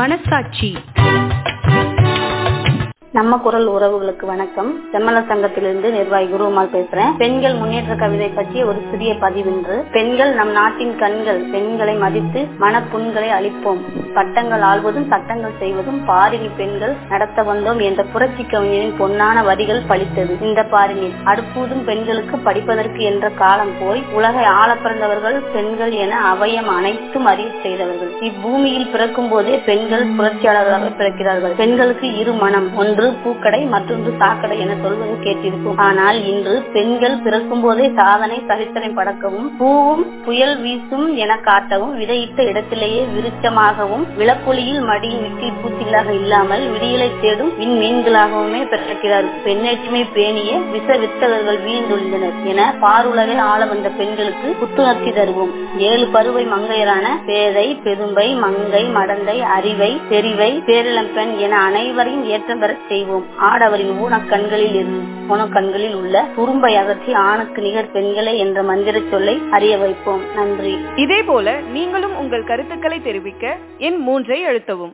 மனசாட்சி நம்ம குரல் உறவுகளுக்கு வணக்கம் செம்மல சங்கத்திலிருந்து நிர்வாகி குருமால் பேசுறேன் பெண்கள் முன்னேற்ற கவிதை பற்றிய ஒரு சிறிய பதிவின்று பெண்கள் நம் நாட்டின் கண்கள் பெண்களை மதித்து மனப்புண்களை அளிப்போம் பட்டங்கள் ஆள்வதும் சட்டங்கள் செய்வதும் பாரினி பெண்கள் நடத்த வந்தோம் என்ற புரட்சி கவிஞரின் பொன்னான வரிகள் பளித்தது இந்த பாரினில் அடுப்பூதும் பெண்களுக்கு படிப்பதற்கு என்ற காலம் போய் உலகை ஆள பிறந்தவர்கள் பெண்கள் என அவயம் அனைத்தும் அறிய செய்தவர்கள் இப்பூமியில் பிறக்கும் போதே பெண்கள் புரட்சியாளர்களாக பிறக்கிறார்கள் பெண்களுக்கு இரு மனம் ஒன்று பூக்கடை மற்றொன்று சாக்கடை என சொல்வது கேட்டிருக்கும் ஆனால் இன்று பெண்கள் பிறக்கும் போதே சாதனை சரித்திரை படக்கவும் பூவும் புயல் வீசும் என காட்டவும் விதையிட்ட இடத்திலேயே விருச்சமாகவும் விளப்பொலியில் மடியும் விட்டில் பூச்சிகளாக இல்லாமல் விடியலை தேடும் விண்மீன்களாகவுமே பிறக்கிறார்கள் பெண்ணேற்றுமை பேணிய விச வித்தகர்கள் வீழ்ந்துள்ளனர் என பாருலகை ஆள வந்த பெண்களுக்கு புத்துணர்ச்சி தருவோம் ஏழு பருவை மங்கையரான பேதை பெரும்பை மங்கை மடந்தை அறிவை தெரிவை பேரிளம்பெண் என அனைவரையும் ஏற்றம் பெற செய்வோம் ஆடவரின் ஊனக்கண்களில் இருந்து ஊனக்கண்களில் உள்ள குறும்பை அகற்றி ஆணுக்கு நிகர் பெண்களே என்ற மந்திர சொல்லை அறிய வைப்போம் நன்றி இதே போல நீங்களும் உங்கள் கருத்துக்களை தெரிவிக்க எண் மூன்றை அழுத்தவும்